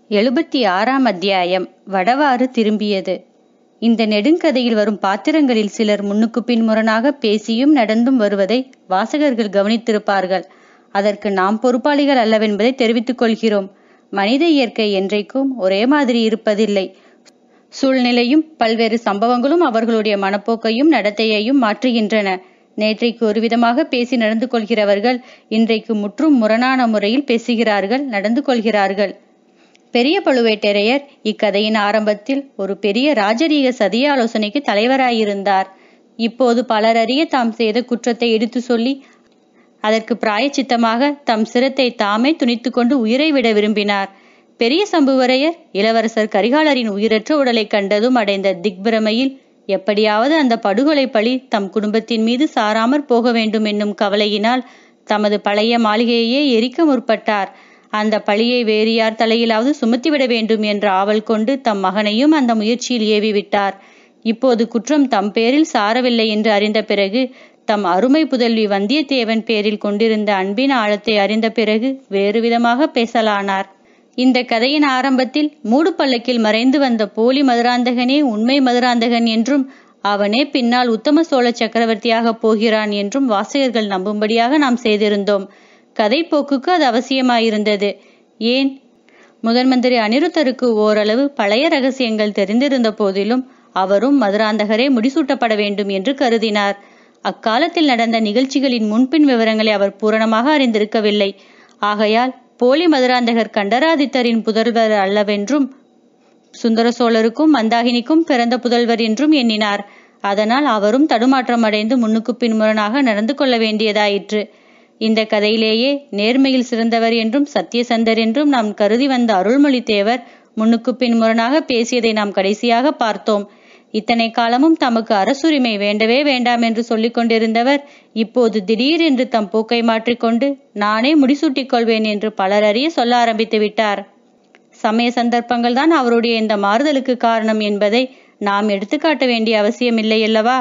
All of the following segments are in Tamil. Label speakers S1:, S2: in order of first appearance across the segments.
S1: எழுபத்தி ஆறாம் அத்தியாயம் வடவாறு திரும்பியது இந்த நெடுங்கதையில் வரும் பாத்திரங்களில் சிலர் முன்னுக்கு பின் முரணாக பேசியும் நடந்தும் வருவதை வாசகர்கள் கவனித்திருப்பார்கள் அதற்கு நாம் பொறுப்பாளிகள் அல்லவென்பதை தெரிவித்துக் கொள்கிறோம் மனித இயற்கை என்றைக்கும் ஒரே மாதிரி இருப்பதில்லை சூழ்நிலையும் பல்வேறு சம்பவங்களும் அவர்களுடைய மனப்போக்கையும் நடத்தையையும் மாற்றுகின்றன நேற்றைக்கு ஒரு விதமாக பேசி நடந்து கொள்கிறவர்கள் இன்றைக்கு முற்றும் முரணான முறையில் பேசுகிறார்கள் நடந்து கொள்கிறார்கள் பெரிய பழுவேட்டரையர் இக்கதையின் ஆரம்பத்தில் ஒரு பெரிய ராஜரீக சதிய ஆலோசனைக்கு தலைவராயிருந்தார் இப்போது பலர் அறிய தாம் செய்த குற்றத்தை எடுத்து சொல்லி அதற்கு பிராயச்சித்தமாக தம் சிரத்தை தாமே துணித்து கொண்டு உயிரை விட விரும்பினார் பெரிய சம்புவரையர் இளவரசர் கரிகாலரின் உயிரற்ற உடலை கண்டதும் அடைந்த திக்பிரமையில் எப்படியாவது அந்த படுகொலை பழி தம் குடும்பத்தின் மீது சாராமற் போக வேண்டும் என்னும் கவலையினால் தமது பழைய மாளிகையையே எரிக்க முற்பட்டார் அந்த பழியை வேறு யார் தலையிலாவது சுமத்திவிட வேண்டும் என்ற ஆவல் கொண்டு தம் மகனையும் அந்த முயற்சியில் ஏவி விட்டார் இப்போது குற்றம் தம் பேரில் சாரவில்லை என்று அறிந்த பிறகு தம் அருமை புதல்வி வந்தியத்தேவன் பேரில் கொண்டிருந்த அன்பின் ஆழத்தை அறிந்த பிறகு வேறு விதமாக பேசலானார் இந்த கதையின் ஆரம்பத்தில் மூடு பல்லக்கில் மறைந்து வந்த போலி மதுராந்தகனே உண்மை மதுராந்தகன் என்றும் அவனே பின்னால் உத்தம சோழ சக்கரவர்த்தியாக போகிறான் என்றும் வாசகர்கள் நம்பும்படியாக நாம் செய்திருந்தோம் கதை போக்குக்கு அது அவசியமாயிருந்தது ஏன் முதன் மந்திரி அனிருத்தருக்கு ஓரளவு பழைய ரகசியங்கள் தெரிந்திருந்த போதிலும் அவரும் மதுராந்தகரே முடிசூட்டப்பட வேண்டும் என்று கருதினார் அக்காலத்தில் நடந்த நிகழ்ச்சிகளின் முன்பின் விவரங்களை அவர் பூரணமாக அறிந்திருக்கவில்லை ஆகையால் போலி மதுராந்தகர் கண்டராதித்தரின் புதல்வர் அல்லவென்றும் சுந்தர சோழருக்கும் மந்தாகினிக்கும் பிறந்த புதல்வர் என்றும் எண்ணினார் அதனால் அவரும் தடுமாற்றம் அடைந்து முன்னுக்கு பின்முரணாக நடந்து கொள்ள வேண்டியதாயிற்று இந்த கதையிலேயே நேர்மையில் சிறந்தவர் என்றும் சத்தியசந்தர் என்றும் நாம் கருதி வந்த அருள்மொழி தேவர் முன்னுக்கு பின் முரணாக பேசியதை நாம் கடைசியாக பார்த்தோம் இத்தனை காலமும் தமக்கு அரசுரிமை வேண்டவே வேண்டாம் என்று சொல்லிக் கொண்டிருந்தவர் இப்போது திடீரென்று தம் போக்கை மாற்றிக்கொண்டு நானே முடிசூட்டிக் கொள்வேன் என்று பலர் அறிய சொல்ல ஆரம்பித்து விட்டார் சமய சந்தர்ப்பங்கள் தான் அவருடைய இந்த மாறுதலுக்கு காரணம் என்பதை நாம் எடுத்துக்காட்ட வேண்டிய அவசியமில்லை அல்லவா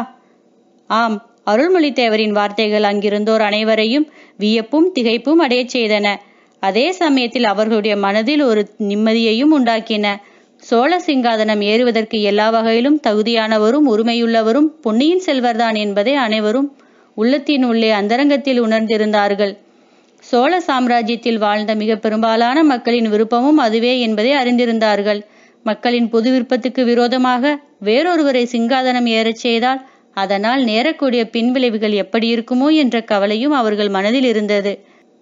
S1: ஆம் அருள்மொழி தேவரின் வார்த்தைகள் அங்கிருந்தோர் அனைவரையும் வியப்பும் திகைப்பும் அடையச் செய்தன அதே சமயத்தில் அவர்களுடைய மனதில் ஒரு நிம்மதியையும் உண்டாக்கின சோழ சிங்காதனம் ஏறுவதற்கு எல்லா வகையிலும் தகுதியானவரும் உரிமையுள்ளவரும் பொன்னியின் செல்வர்தான் என்பதை அனைவரும் உள்ளத்தின் உள்ளே அந்தரங்கத்தில் உணர்ந்திருந்தார்கள் சோழ சாம்ராஜ்யத்தில் வாழ்ந்த மிக பெரும்பாலான மக்களின் விருப்பமும் அதுவே என்பதை அறிந்திருந்தார்கள் மக்களின் பொது விருப்பத்துக்கு விரோதமாக வேறொருவரை சிங்காதனம் ஏறச் செய்தால் அதனால் நேரக்கூடிய பின்விளைவுகள் எப்படி இருக்குமோ என்ற கவலையும் அவர்கள் மனதில் இருந்தது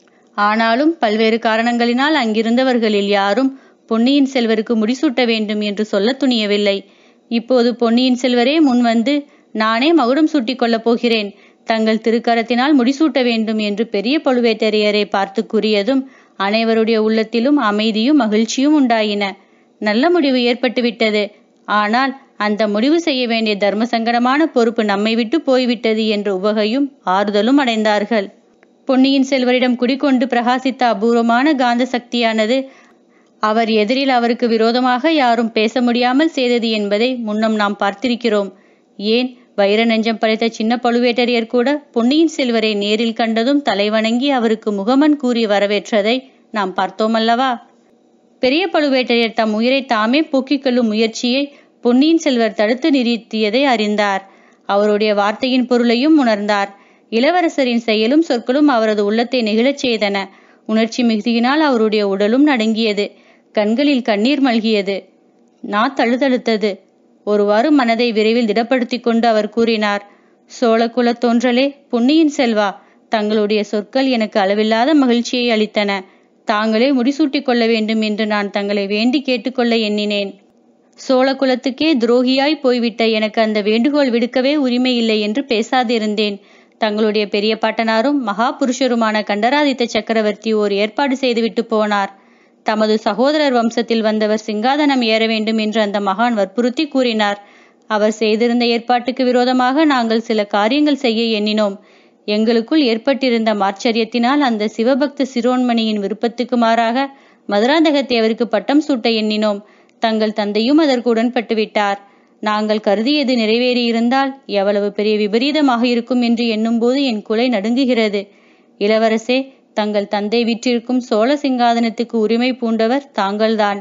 S1: ஆனாலும் பல்வேறு காரணங்களினால் அங்கிருந்தவர்களில் யாரும் பொன்னியின் செல்வருக்கு முடிசூட்ட வேண்டும் என்று சொல்ல துணியவில்லை இப்போது பொன்னியின் செல்வரே முன் வந்து நானே மகுடம் சூட்டிக் கொள்ளப் போகிறேன் தங்கள் திருக்கரத்தினால் முடிசூட்ட வேண்டும் என்று பெரிய பழுவேட்டரையரை பார்த்து கூறியதும் அனைவருடைய உள்ளத்திலும் அமைதியும் மகிழ்ச்சியும் உண்டாயின நல்ல முடிவு ஏற்பட்டுவிட்டது ஆனால் அந்த முடிவு செய்ய வேண்டிய தர்ம சங்கடமான பொறுப்பு நம்மை விட்டு போய்விட்டது என்ற உவகையும் ஆறுதலும் அடைந்தார்கள் பொன்னியின் செல்வரிடம் குடிக்கொண்டு பிரகாசித்த அபூர்வமான காந்த சக்தியானது அவர் எதிரில் அவருக்கு விரோதமாக யாரும் பேச முடியாமல் செய்தது என்பதை முன்னம் நாம் பார்த்திருக்கிறோம் ஏன் வைர நெஞ்சம் படைத்த சின்ன பழுவேட்டரையர் கூட பொன்னியின் செல்வரை நேரில் கண்டதும் தலைவணங்கி அவருக்கு முகமன் கூறி வரவேற்றதை நாம் பார்த்தோம் அல்லவா பெரிய பழுவேட்டரையர் தம் உயிரை தாமே போக்கிக் கொள்ளும் முயற்சியை பொன்னியின் செல்வர் தடுத்து நிறுத்தியதை அறிந்தார் அவருடைய வார்த்தையின் பொருளையும் உணர்ந்தார் இளவரசரின் செயலும் சொற்களும் அவரது உள்ளத்தை நெகிழச் செய்தன உணர்ச்சி மிகுதியினால் அவருடைய உடலும் நடுங்கியது கண்களில் கண்ணீர் மல்கியது நா தழுதழுத்தது ஒருவாறு மனதை விரைவில் திடப்படுத்தி கொண்டு அவர் கூறினார் சோழ குலத் தோன்றலே பொன்னியின் செல்வா தங்களுடைய சொற்கள் எனக்கு அளவில்லாத மகிழ்ச்சியை அளித்தன தாங்களே முடிசூட்டிக் கொள்ள வேண்டும் என்று நான் தங்களை வேண்டி கேட்டுக்கொள்ள எண்ணினேன் சோழ குலத்துக்கே துரோகியாய் போய்விட்ட எனக்கு அந்த வேண்டுகோள் விடுக்கவே உரிமை இல்லை என்று பேசாதிருந்தேன் தங்களுடைய பெரிய பாட்டனாரும் மகா புருஷருமான கண்டராதித்த சக்கரவர்த்தி ஓர் ஏற்பாடு செய்துவிட்டு போனார் தமது சகோதரர் வம்சத்தில் வந்தவர் சிங்காதனம் ஏற வேண்டும் என்று அந்த மகான் வற்புறுத்தி கூறினார் அவர் செய்திருந்த ஏற்பாட்டுக்கு விரோதமாக நாங்கள் சில காரியங்கள் செய்ய எண்ணினோம் எங்களுக்குள் ஏற்பட்டிருந்த மாச்சரியத்தினால் அந்த சிவபக்த சிரோன்மணியின் விருப்பத்துக்கு மாறாக மதுராந்தகத்தேவருக்கு பட்டம் சூட்ட எண்ணினோம் தங்கள் தந்தையும் அதற்கு உடன்பட்டு விட்டார் நாங்கள் கருதியது நிறைவேறியிருந்தால் எவ்வளவு பெரிய விபரீதமாக இருக்கும் என்று எண்ணும்போது என் குலை நடுங்குகிறது இளவரசே தங்கள் தந்தை விற்றிருக்கும் சோழ சிங்காதனத்துக்கு உரிமை பூண்டவர் தாங்கள்தான்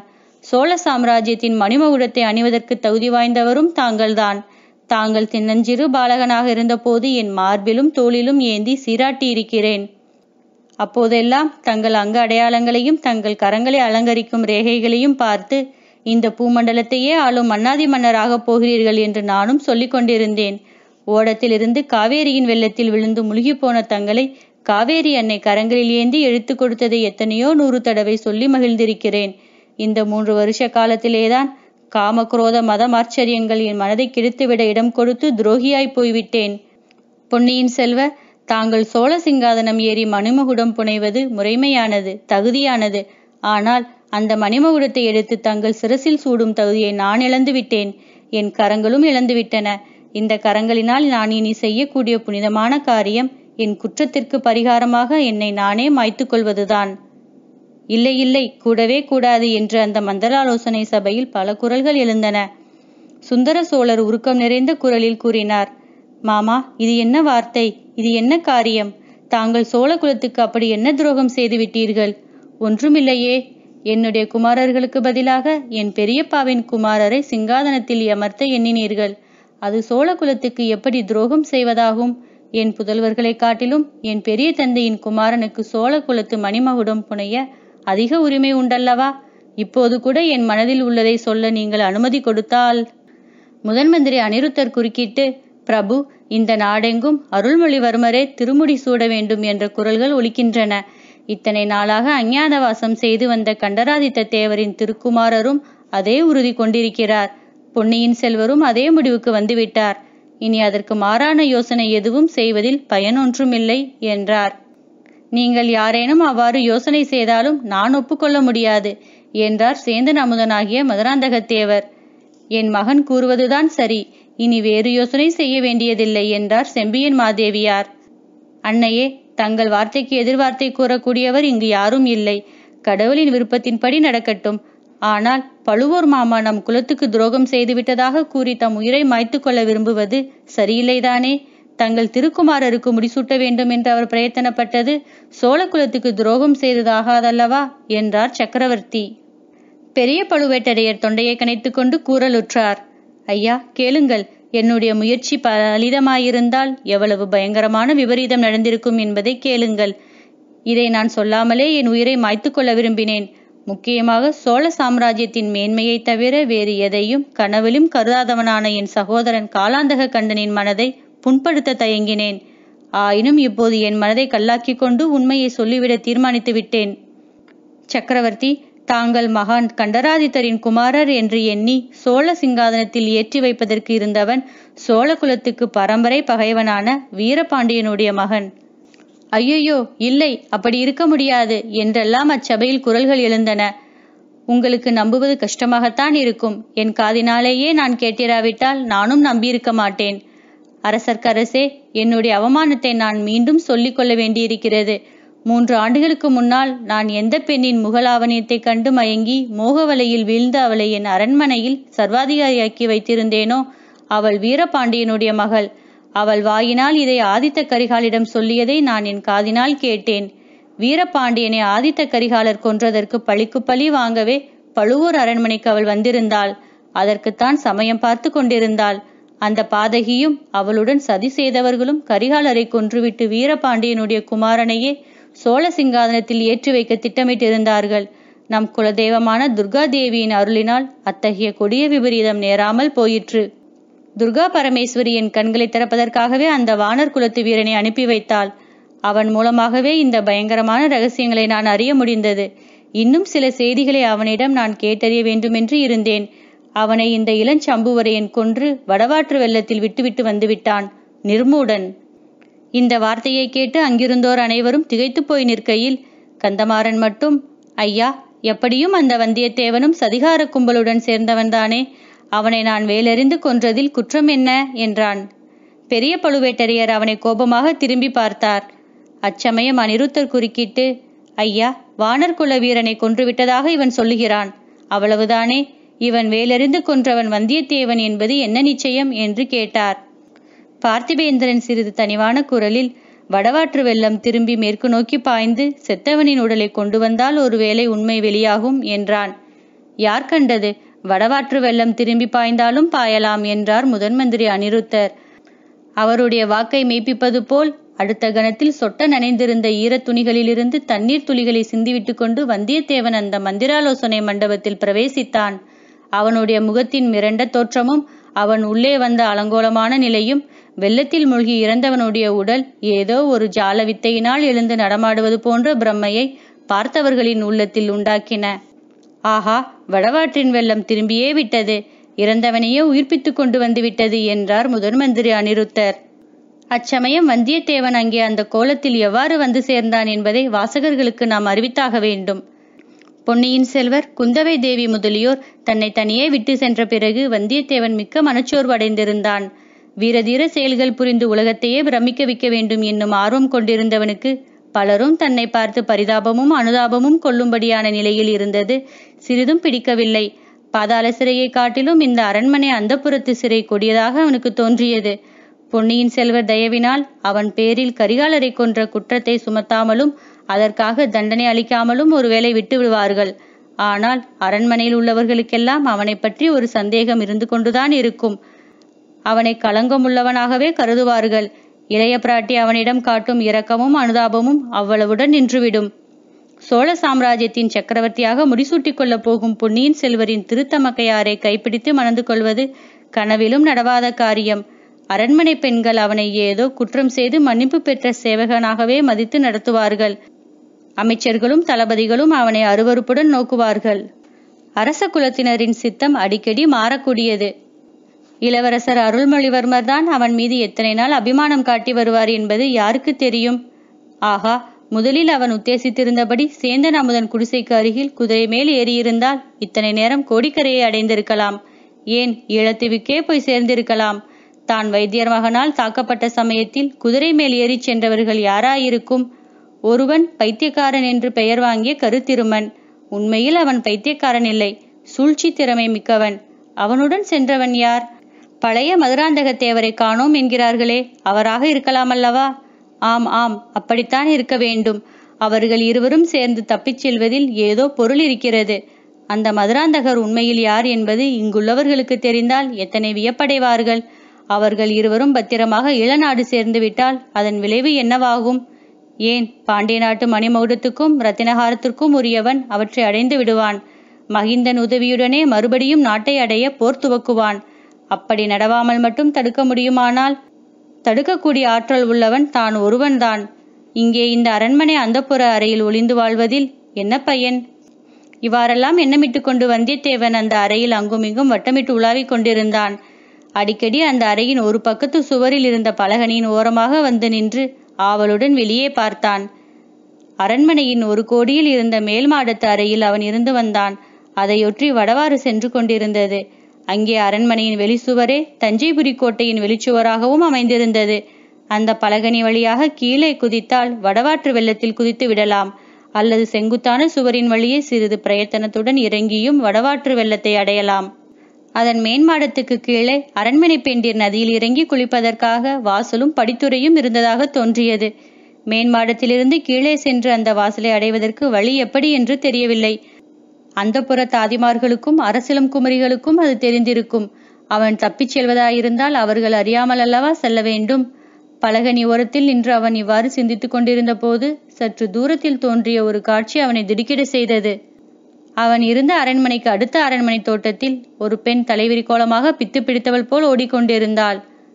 S1: சோழ சாம்ராஜ்யத்தின் மணிமகுடத்தை அணிவதற்கு தகுதி வாய்ந்தவரும் தாங்கள்தான் தாங்கள் சின்னஞ்சிறு பாலகனாக இருந்தபோது என் மார்பிலும் தோளிலும் ஏந்தி சீராட்டி இருக்கிறேன் அப்போதெல்லாம் தங்கள் அங்க அடையாளங்களையும் தங்கள் கரங்களை அலங்கரிக்கும் ரேகைகளையும் பார்த்து இந்த பூமண்டலத்தையே ஆளும் மன்னாதி மன்னராகப் போகிறீர்கள் என்று நானும் சொல்லிக் கொண்டிருந்தேன் ஓடத்திலிருந்து காவேரியின் வெள்ளத்தில் விழுந்து முழுகிப் போன தங்களை காவேரி அன்னை கரங்களில் ஏந்தி எடுத்து கொடுத்ததை எத்தனையோ நூறு தடவை சொல்லி மகிழ்ந்திருக்கிறேன் இந்த மூன்று வருஷ காலத்திலேதான் காமக்ரோத மதமாச்சரியங்கள் என் மனதை கிழித்துவிட இடம் கொடுத்து துரோகியாய் போய்விட்டேன் பொன்னியின் செல்வ தாங்கள் சோழ சிங்காதனம் ஏறி மணிமகுடம் புனைவது முறைமையானது தகுதியானது ஆனால் அந்த மணிமகுடத்தை எடுத்து தங்கள் சிரசில் சூடும் தகுதியை நான் இழந்து விட்டேன் என் கரங்களும் இழந்துவிட்டன இந்த கரங்களினால் நான் இனி செய்யக்கூடிய புனிதமான காரியம் என் குற்றத்திற்கு பரிகாரமாக என்னை நானே மாய்த்துக் கொள்வதுதான் இல்லை இல்லை கூடவே கூடாது என்று அந்த மந்தராலோசனை சபையில் பல குரல்கள் எழுந்தன சுந்தர சோழர் உருக்கம் நிறைந்த குரலில் கூறினார் மாமா இது என்ன வார்த்தை இது என்ன காரியம் தாங்கள் சோழ குலத்துக்கு அப்படி என்ன துரோகம் செய்து விட்டீர்கள் ஒன்றுமில்லையே என்னுடைய குமாரர்களுக்கு பதிலாக என் பெரியப்பாவின் குமாரரை சிங்காதனத்தில் அமர்த்த எண்ணினீர்கள் அது சோழ குலத்துக்கு எப்படி துரோகம் செய்வதாகும் என் புதல்வர்களைக் காட்டிலும் என் பெரிய தந்தையின் குமாரனுக்கு சோழ குலத்து மணிமகுடம் புனைய அதிக உரிமை உண்டல்லவா இப்போது கூட என் மனதில் உள்ளதை சொல்ல நீங்கள் அனுமதி கொடுத்தால் முதன் மந்திரி அனிருத்தர் குறுக்கிட்டு பிரபு இந்த நாடெங்கும் அருள்மொழிவர்மரே திருமுடி சூட வேண்டும் என்ற குரல்கள் ஒலிக்கின்றன இத்தனை நாளாக அஞ்ஞாதவாசம் செய்து வந்த கண்டராதித்த தேவரின் திருக்குமாரரும் அதே உறுதி கொண்டிருக்கிறார் பொன்னியின் செல்வரும் அதே முடிவுக்கு வந்துவிட்டார் இனி அதற்கு மாறான யோசனை எதுவும் செய்வதில் பயனொன்றுமில்லை என்றார் நீங்கள் யாரேனும் அவ்வாறு யோசனை செய்தாலும் நான் ஒப்புக்கொள்ள முடியாது என்றார் சேந்தன் அமுதனாகிய மதுராந்தகத்தேவர் என் மகன் கூறுவதுதான் சரி இனி வேறு யோசனை செய்ய வேண்டியதில்லை என்றார் செம்பியன் மாதேவியார் அன்னையே தங்கள் வார்த்தைக்கு எதிர்வார்த்தை கூறக்கூடியவர் இங்கு யாரும் இல்லை கடவுளின் விருப்பத்தின்படி நடக்கட்டும் ஆனால் பழுவூர் மாமா நம் குலத்துக்கு துரோகம் செய்துவிட்டதாக கூறி தம் உயிரை மாய்த்து கொள்ள விரும்புவது சரியில்லைதானே தங்கள் திருக்குமாரருக்கு முடிசூட்ட வேண்டும் என்று அவர் பிரயத்தனப்பட்டது சோழ குலத்துக்கு துரோகம் செய்ததாகாதல்லவா என்றார் சக்கரவர்த்தி பெரிய பழுவேட்டரையர் தொண்டையை கனைத்துக் கொண்டு கூறலுற்றார் ஐயா கேளுங்கள் என்னுடைய முயற்சி பலிதமாயிருந்தால் எவ்வளவு பயங்கரமான விபரீதம் நடந்திருக்கும் என்பதை கேளுங்கள் இதை நான் சொல்லாமலே என் உயிரை மாய்த்து கொள்ள விரும்பினேன் முக்கியமாக சோழ சாம்ராஜ்யத்தின் மேன்மையை தவிர வேறு எதையும் கனவிலும் கருதாதவனான என் சகோதரன் காலாந்தக கண்டனின் மனதை புண்படுத்த தயங்கினேன் ஆயினும் இப்போது என் மனதை கல்லாக்கிக் கொண்டு உண்மையை சொல்லிவிட தீர்மானித்து விட்டேன் சக்கரவர்த்தி தாங்கள் மகான் கண்டராதித்தரின் குமாரர் என்று எண்ணி சோழ சிங்காதனத்தில் ஏற்றி வைப்பதற்கு இருந்தவன் சோழ குலத்துக்கு பரம்பரை பகைவனான வீரபாண்டியனுடைய மகன் ஐயையோ இல்லை அப்படி இருக்க முடியாது என்றெல்லாம் அச்சபையில் குரல்கள் எழுந்தன உங்களுக்கு நம்புவது கஷ்டமாகத்தான் இருக்கும் என் காதினாலேயே நான் கேட்டிராவிட்டால் நானும் நம்பியிருக்க மாட்டேன் அரசர்க்கரசே என்னுடைய அவமானத்தை நான் மீண்டும் சொல்லிக் கொள்ள வேண்டியிருக்கிறது மூன்று ஆண்டுகளுக்கு முன்னால் நான் எந்த பெண்ணின் முகலாவணியத்தை கண்டு மயங்கி மோகவலையில் வீழ்ந்து அவளை என் அரண்மனையில் சர்வாதிகாரியாக்கி வைத்திருந்தேனோ அவள் வீரபாண்டியனுடைய மகள் அவள் வாயினால் இதை ஆதித்த கரிகாலிடம் சொல்லியதை நான் என் காதினால் கேட்டேன் வீரபாண்டியனை ஆதித்த கரிகாலர் கொன்றதற்கு பழிக்கு பழி வாங்கவே பழுவூர் அரண்மனைக்கு அவள் வந்திருந்தாள் அதற்குத்தான் சமயம் பார்த்து கொண்டிருந்தாள் அந்த பாதகியும் அவளுடன் சதி செய்தவர்களும் கரிகாலரை கொன்றுவிட்டு வீரபாண்டியனுடைய குமாரனையே சோழ சிங்காதனத்தில் ஏற்றி வைக்க திட்டமிட்டிருந்தார்கள் நம் குலதெய்வமான துர்கா தேவியின் அருளினால் அத்தகைய கொடிய விபரீதம் நேராமல் போயிற்று துர்கா பரமேஸ்வரி என் கண்களை திறப்பதற்காகவே அந்த வானர் குலத்து வீரனை அனுப்பி வைத்தாள் அவன் மூலமாகவே இந்த பயங்கரமான ரகசியங்களை நான் அறிய முடிந்தது இன்னும் சில செய்திகளை அவனிடம் நான் கேட்டறிய வேண்டுமென்று இருந்தேன் அவனை இந்த இளஞ்சம்புவரையன் கொன்று வடவாற்று வெள்ளத்தில் விட்டுவிட்டு வந்துவிட்டான் நிர்மூடன் இந்த வார்த்தையை கேட்டு அங்கிருந்தோர் அனைவரும் திகைத்துப் போய் நிற்கையில் கந்தமாறன் மட்டும் ஐயா எப்படியும் அந்த வந்தியத்தேவனும் சதிகார கும்பலுடன் சேர்ந்தவன்தானே அவனை நான் வேலறிந்து கொன்றதில் குற்றம் என்ன என்றான் பெரிய பழுவேட்டரையர் அவனை கோபமாக திரும்பி பார்த்தார் அச்சமயம் அனிருத்தர் குறுக்கிட்டு ஐயா வானர் குல வீரனை கொன்றுவிட்டதாக இவன் சொல்லுகிறான் அவ்வளவுதானே இவன் வேலறிந்து கொன்றவன் வந்தியத்தேவன் என்பது என்ன நிச்சயம் என்று கேட்டார் பார்த்திபேந்திரன் சிறிது தனிவான குரலில் வடவாற்று வெள்ளம் திரும்பி மேற்கு நோக்கி பாய்ந்து செத்தவனின் உடலை கொண்டு வந்தால் ஒருவேளை உண்மை வெளியாகும் என்றான் யார் கண்டது வடவாற்று வெள்ளம் திரும்பி பாய்ந்தாலும் பாயலாம் என்றார் முதன்மந்திரி அனிருத்தர் அவருடைய வாக்கை மெய்ப்பிப்பது போல் அடுத்த கணத்தில் சொட்ட நனைந்திருந்த ஈரத் துணிகளிலிருந்து தண்ணீர் துளிகளை சிந்திவிட்டு கொண்டு வந்தியத்தேவன் அந்த மந்திராலோசனை மண்டபத்தில் பிரவேசித்தான் அவனுடைய முகத்தின் மிரண்ட தோற்றமும் அவன் உள்ளே வந்த அலங்கோலமான நிலையும் வெள்ளத்தில் மூழ்கி இறந்தவனுடைய உடல் ஏதோ ஒரு ஜால வித்தையினால் எழுந்து நடமாடுவது போன்ற பிரம்மையை பார்த்தவர்களின் உள்ளத்தில் உண்டாக்கின ஆஹா வடவாற்றின் வெள்ளம் திரும்பியே விட்டது இறந்தவனையே உயிர்ப்பித்துக் கொண்டு வந்து விட்டது என்றார் முதன்மந்திரி அனிருத்தர் அச்சமயம் வந்தியத்தேவன் அங்கே அந்த கோலத்தில் எவ்வாறு வந்து சேர்ந்தான் என்பதை வாசகர்களுக்கு நாம் அறிவித்தாக வேண்டும் பொன்னியின் செல்வர் குந்தவை தேவி முதலியோர் தன்னை தனியே விட்டு சென்ற பிறகு வந்தியத்தேவன் மிக்க மனச்சோர்வு அடைந்திருந்தான் வீரதீர செயல்கள் புரிந்து உலகத்தையே பிரமிக்க வைக்க வேண்டும் என்னும் ஆர்வம் கொண்டிருந்தவனுக்கு பலரும் தன்னை பார்த்து பரிதாபமும் அனுதாபமும் கொள்ளும்படியான நிலையில் இருந்தது சிறிதும் பிடிக்கவில்லை பாதாள சிறையை காட்டிலும் இந்த அரண்மனை அந்தப்புறத்து சிறை கொடியதாக அவனுக்கு தோன்றியது பொன்னியின் செல்வர் தயவினால் அவன் பேரில் கரிகாலரை கொன்ற குற்றத்தை சுமத்தாமலும் அதற்காக தண்டனை அளிக்காமலும் ஒருவேளை விட்டு விடுவார்கள் ஆனால் அரண்மனையில் உள்ளவர்களுக்கெல்லாம் அவனை பற்றி ஒரு சந்தேகம் இருந்து கொண்டுதான் இருக்கும் அவனை களங்கமுள்ளவனாகவே கருதுவார்கள் இளைய பிராட்டி அவனிடம் காட்டும் இரக்கமும் அனுதாபமும் அவ்வளவுடன் நின்றுவிடும் சோழ சாம்ராஜ்யத்தின் சக்கரவர்த்தியாக முடிசூட்டிக் கொள்ளப் போகும் பொன்னியின் செல்வரின் திருத்தமக்கையாரை கைப்பிடித்து மணந்து கொள்வது கனவிலும் நடவாத காரியம் அரண்மனை பெண்கள் அவனை ஏதோ குற்றம் செய்து மன்னிப்பு பெற்ற சேவகனாகவே மதித்து நடத்துவார்கள் அமைச்சர்களும் தளபதிகளும் அவனை அருவருப்புடன் நோக்குவார்கள் அரச குலத்தினரின் சித்தம் அடிக்கடி மாறக்கூடியது இளவரசர் அருள்மொழிவர்மர் தான் அவன் மீது எத்தனை நாள் அபிமானம் காட்டி வருவார் என்பது யாருக்கு தெரியும் ஆகா முதலில் அவன் உத்தேசித்திருந்தபடி சேந்தன் அமுதன் குடிசைக்கு அருகில் குதிரை மேல் ஏறியிருந்தால் இத்தனை நேரம் கோடிக்கரையை அடைந்திருக்கலாம் ஏன் ஈழத்தீவுக்கே போய் சேர்ந்திருக்கலாம் தான் வைத்தியர் மகனால் தாக்கப்பட்ட சமயத்தில் குதிரை மேல் ஏறிச் சென்றவர்கள் யாராயிருக்கும் ஒருவன் பைத்தியக்காரன் என்று பெயர் வாங்கிய கருத்திருமன் உண்மையில் அவன் பைத்தியக்காரன் இல்லை சூழ்ச்சி திறமை மிக்கவன் அவனுடன் சென்றவன் யார் பழைய மதுராந்தகத்தேவரை காணோம் என்கிறார்களே அவராக இருக்கலாம் அல்லவா ஆம் ஆம் அப்படித்தான் இருக்க வேண்டும் அவர்கள் இருவரும் சேர்ந்து தப்பிச் செல்வதில் ஏதோ பொருள் இருக்கிறது அந்த மதுராந்தகர் உண்மையில் யார் என்பது இங்குள்ளவர்களுக்கு தெரிந்தால் எத்தனை வியப்படைவார்கள் அவர்கள் இருவரும் பத்திரமாக இளநாடு சேர்ந்து விட்டால் அதன் விளைவு என்னவாகும் ஏன் பாண்டிய நாட்டு மணிமகுடத்துக்கும் ரத்தினஹாரத்திற்கும் உரியவன் அவற்றை அடைந்து விடுவான் மகிந்தன் உதவியுடனே மறுபடியும் நாட்டை அடைய போர் துவக்குவான் அப்படி நடவாமல் மட்டும் தடுக்க முடியுமானால் தடுக்கக்கூடிய ஆற்றல் உள்ளவன் தான் ஒருவன்தான் இங்கே இந்த அரண்மனை அந்தப்புற அறையில் ஒளிந்து வாழ்வதில் என்ன பயன் இவ்வாறெல்லாம் எண்ணமிட்டு கொண்டு வந்தியத்தேவன் அந்த அறையில் அங்குமிங்கும் வட்டமிட்டு உலாவிக் கொண்டிருந்தான் அடிக்கடி அந்த அறையின் ஒரு பக்கத்து சுவரில் இருந்த பலகனியின் ஓரமாக வந்து நின்று ஆவலுடன் வெளியே பார்த்தான் அரண்மனையின் ஒரு கோடியில் இருந்த மேல் மாடத்து அறையில் அவன் இருந்து வந்தான் அதையொற்றி வடவாறு சென்று கொண்டிருந்தது அங்கே அரண்மனையின் வெளிச்சுவரே தஞ்சைபுரி கோட்டையின் வெளிச்சுவராகவும் அமைந்திருந்தது அந்த பலகனி வழியாக கீழே குதித்தால் வடவாற்று வெள்ளத்தில் குதித்து விடலாம் அல்லது செங்குத்தான சுவரின் வழியே சிறிது பிரயத்தனத்துடன் இறங்கியும் வடவாற்று வெள்ளத்தை அடையலாம் அதன் மேன்மாடத்துக்கு கீழே அரண்மனை பெண்டிர் நதியில் இறங்கி குளிப்பதற்காக வாசலும் படித்துறையும் இருந்ததாக தோன்றியது மேன்மாடத்திலிருந்து கீழே சென்று அந்த வாசலை அடைவதற்கு வழி எப்படி என்று தெரியவில்லை அந்த புற தாதிமார்களுக்கும் அரசிலம் குமரிகளுக்கும் அது தெரிந்திருக்கும் அவன் தப்பிச் செல்வதாயிருந்தால் அவர்கள் அறியாமல் அல்லவா செல்ல வேண்டும் பலகனி ஓரத்தில் நின்று அவன் இவ்வாறு சிந்தித்துக் கொண்டிருந்த போது சற்று தூரத்தில் தோன்றிய ஒரு காட்சி அவனை திடுக்கிட செய்தது அவன் இருந்த அரண்மனைக்கு அடுத்த அரண்மனை தோட்டத்தில் ஒரு பெண் தலைவிரி கோலமாக பித்து பிடித்தவள் போல் ஓடிக்கொண்டிருந்தாள்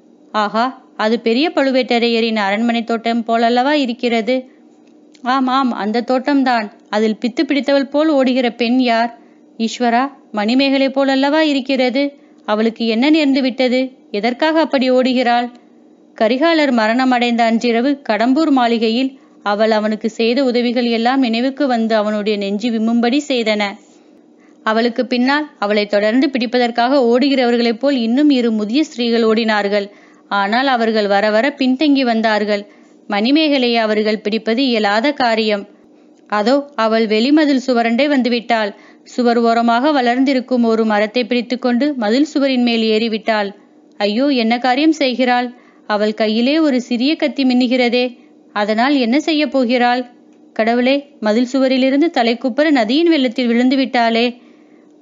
S1: ஆஹா அது பெரிய பழுவேட்டரையரின் அரண்மனை தோட்டம் போலல்லவா இருக்கிறது ஆம் ஆம் அந்த தோட்டம்தான் அதில் பித்து பிடித்தவள் போல் ஓடுகிற பெண் யார் ஈஸ்வரா மணிமேகலை போலல்லவா இருக்கிறது அவளுக்கு என்ன நேர்ந்து விட்டது எதற்காக அப்படி ஓடுகிறாள் கரிகாலர் மரணமடைந்த அன்றிரவு கடம்பூர் மாளிகையில் அவள் அவனுக்கு செய்த உதவிகள் எல்லாம் நினைவுக்கு வந்து அவனுடைய நெஞ்சு விம்மும்படி செய்தன அவளுக்கு பின்னால் அவளை தொடர்ந்து பிடிப்பதற்காக ஓடுகிறவர்களைப் போல் இன்னும் இரு முதிய ஸ்திரீகள் ஓடினார்கள் ஆனால் அவர்கள் வர வர பின்தங்கி வந்தார்கள் மணிமேகலையை அவர்கள் பிடிப்பது இயலாத காரியம் அதோ அவள் வெளிமதில் சுவரண்டை வந்துவிட்டாள் சுவர் ஓரமாக வளர்ந்திருக்கும் ஒரு மரத்தை பிடித்துக்கொண்டு மதில் சுவரின் மேல் ஏறிவிட்டாள் ஐயோ என்ன காரியம் செய்கிறாள் அவள் கையிலே ஒரு சிறிய கத்தி மின்னுகிறதே அதனால் என்ன செய்ய போகிறாள் கடவுளே மதில் சுவரிலிருந்து தலைக்குப்பர நதியின் வெள்ளத்தில் விழுந்து விட்டாளே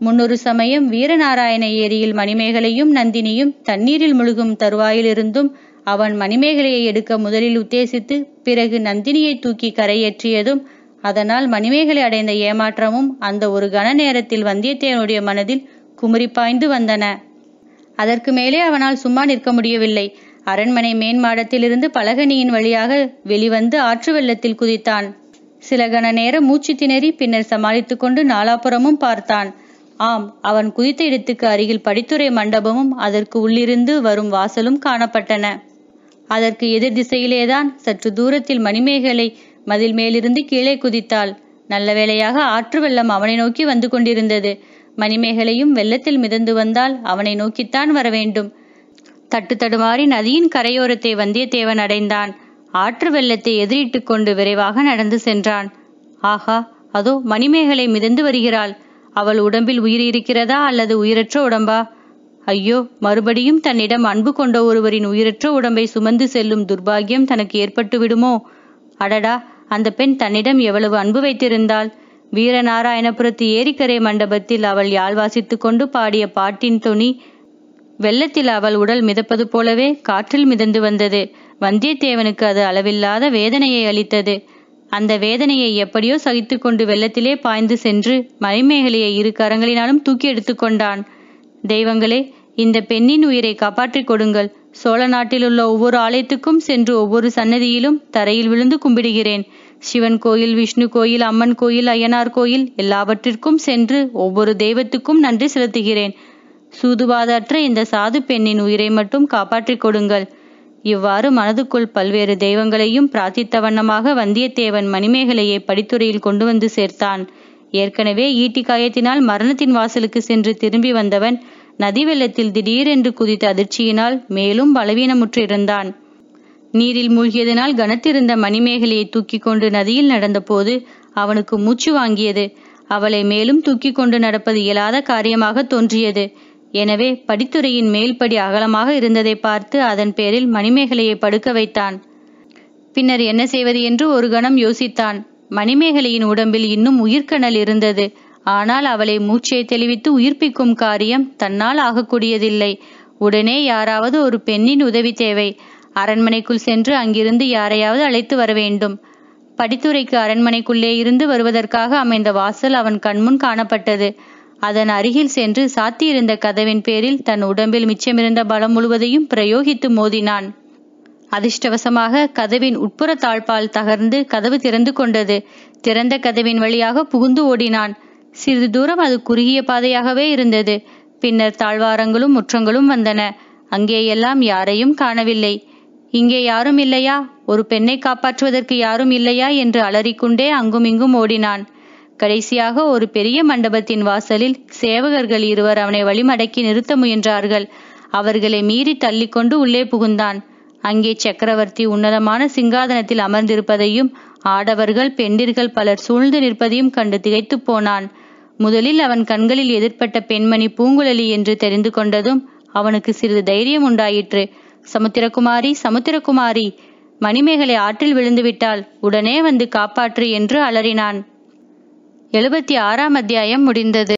S1: முன்னொரு சமயம் வீரநாராயண ஏரியில் மணிமேகலையும் நந்தினியும் தண்ணீரில் முழுகும் தருவாயிலிருந்தும் அவன் மணிமேகலையை எடுக்க முதலில் உத்தேசித்து பிறகு நந்தினியை தூக்கி கரையேற்றியதும் அதனால் மணிமேகலை அடைந்த ஏமாற்றமும் அந்த ஒரு கன நேரத்தில் வந்தியத்தேவனுடைய மனதில் குமுறி பாய்ந்து வந்தன அதற்கு மேலே அவனால் சும்மா நிற்க முடியவில்லை அரண்மனை மேன்மாடத்திலிருந்து பலகனியின் வழியாக வெளிவந்து ஆற்று வெள்ளத்தில் குதித்தான் சில கண நேரம் மூச்சு திணறி பின்னர் சமாளித்துக் கொண்டு நாலாபுறமும் பார்த்தான் ஆம் அவன் குதித்த இடத்துக்கு அருகில் படித்துறை மண்டபமும் அதற்கு உள்ளிருந்து வரும் வாசலும் காணப்பட்டன அதற்கு எதிர் திசையிலேதான் சற்று தூரத்தில் மணிமேகலை மதில் மேலிருந்து கீழே குதித்தாள் நல்ல வேளையாக ஆற்று வெள்ளம் அவனை நோக்கி வந்து கொண்டிருந்தது மணிமேகலையும் வெள்ளத்தில் மிதந்து வந்தால் அவனை நோக்கித்தான் வர வேண்டும் தட்டு தடுமாறி நதியின் கரையோரத்தை வந்தியத்தேவன் அடைந்தான் ஆற்று வெள்ளத்தை எதிரிட்டுக் கொண்டு விரைவாக நடந்து சென்றான் ஆஹா அதோ மணிமேகலை மிதந்து வருகிறாள் அவள் உடம்பில் உயிர் இருக்கிறதா அல்லது உயிரற்ற உடம்பா ஐயோ மறுபடியும் தன்னிடம் அன்பு கொண்ட ஒருவரின் உயிரற்ற உடம்பை சுமந்து செல்லும் துர்பாகியம் தனக்கு ஏற்பட்டு விடுமோ அடடா அந்த பெண் தன்னிடம் எவ்வளவு அன்பு வைத்திருந்தாள் வீரநாராயணபுரத்து ஏரிக்கரை மண்டபத்தில் அவள் யாழ் வாசித்துக் கொண்டு பாடிய பாட்டின் தொனி வெள்ளத்தில் அவள் உடல் மிதப்பது போலவே காற்றில் மிதந்து வந்தது வந்தியத்தேவனுக்கு அது அளவில்லாத வேதனையை அளித்தது அந்த வேதனையை எப்படியோ சகித்துக்கொண்டு வெள்ளத்திலே பாய்ந்து சென்று மணிமேகலையை இரு கரங்களினாலும் தூக்கி எடுத்துக்கொண்டான் தெய்வங்களே இந்த பெண்ணின் உயிரை காப்பாற்றிக் கொடுங்கள் சோழ நாட்டிலுள்ள ஒவ்வொரு ஆலயத்துக்கும் சென்று ஒவ்வொரு சன்னதியிலும் தரையில் விழுந்து கும்பிடுகிறேன் சிவன் கோயில் விஷ்ணு கோயில் அம்மன் கோயில் ஐயனார் கோயில் எல்லாவற்றிற்கும் சென்று ஒவ்வொரு தெய்வத்துக்கும் நன்றி செலுத்துகிறேன் சூதுவாதற்ற இந்த சாது பெண்ணின் உயிரை மட்டும் காப்பாற்றிக் கொடுங்கள் இவ்வாறு மனதுக்குள் பல்வேறு தெய்வங்களையும் பிரார்த்தித்த வண்ணமாக வந்தியத்தேவன் மணிமேகலையை படித்துறையில் கொண்டு வந்து சேர்த்தான் ஏற்கனவே ஈட்டி காயத்தினால் மரணத்தின் வாசலுக்கு சென்று திரும்பி வந்தவன் நதி வெள்ளத்தில் திடீரென்று குதித்த அதிர்ச்சியினால் மேலும் பலவீனமுற்று இருந்தான் நீரில் மூழ்கியதனால் கனத்திருந்த மணிமேகலையை தூக்கி கொண்டு நதியில் நடந்தபோது அவனுக்கு மூச்சு வாங்கியது அவளை மேலும் தூக்கி கொண்டு நடப்பது இயலாத காரியமாக தோன்றியது எனவே படித்துறையின் மேல்படி அகலமாக இருந்ததை பார்த்து அதன் பேரில் மணிமேகலையை படுக்க வைத்தான் பின்னர் என்ன செய்வது என்று ஒரு கணம் யோசித்தான் மணிமேகலையின் உடம்பில் இன்னும் உயிர்க்கணல் இருந்தது ஆனால் அவளை மூச்சை தெளிவித்து உயிர்ப்பிக்கும் காரியம் தன்னால் ஆகக்கூடியதில்லை உடனே யாராவது ஒரு பெண்ணின் உதவி தேவை அரண்மனைக்குள் சென்று அங்கிருந்து யாரையாவது அழைத்து வர வேண்டும் படித்துறைக்கு அரண்மனைக்குள்ளே இருந்து வருவதற்காக அமைந்த வாசல் அவன் கண்முன் காணப்பட்டது அதன் அருகில் சென்று சாத்தியிருந்த கதவின் பேரில் தன் உடம்பில் மிச்சமிருந்த பலம் முழுவதையும் பிரயோகித்து மோதினான் அதிர்ஷ்டவசமாக கதவின் உட்புற தாழ்பால் தகர்ந்து கதவு திறந்து கொண்டது திறந்த கதவின் வழியாக புகுந்து ஓடினான் சிறிது தூரம் அது குறுகிய பாதையாகவே இருந்தது பின்னர் தாழ்வாரங்களும் முற்றங்களும் வந்தன அங்கேயெல்லாம் யாரையும் காணவில்லை இங்கே யாரும் இல்லையா ஒரு பெண்ணை காப்பாற்றுவதற்கு யாரும் இல்லையா என்று அலறிக்கொண்டே அங்குமிங்கும் ஓடினான் கடைசியாக ஒரு பெரிய மண்டபத்தின் வாசலில் சேவகர்கள் இருவர் அவனை வழிமடக்கி நிறுத்த முயன்றார்கள் அவர்களை மீறி தள்ளிக்கொண்டு உள்ளே புகுந்தான் அங்கே சக்கரவர்த்தி உன்னதமான சிங்காதனத்தில் அமர்ந்திருப்பதையும் ஆடவர்கள் பெண்டிர்கள் பலர் சூழ்ந்து நிற்பதையும் கண்டு திகைத்துப் போனான் முதலில் அவன் கண்களில் எதிர்ப்பட்ட பெண்மணி பூங்குழலி என்று தெரிந்து கொண்டதும் அவனுக்கு சிறிது தைரியம் உண்டாயிற்று சமுத்திரகுமாரி சமுத்திரகுமாரி மணிமேகலை ஆற்றில் விழுந்து விட்டால் உடனே வந்து காப்பாற்று என்று அலறினான் எழுபத்தி ஆறாம் அத்தியாயம் முடிந்தது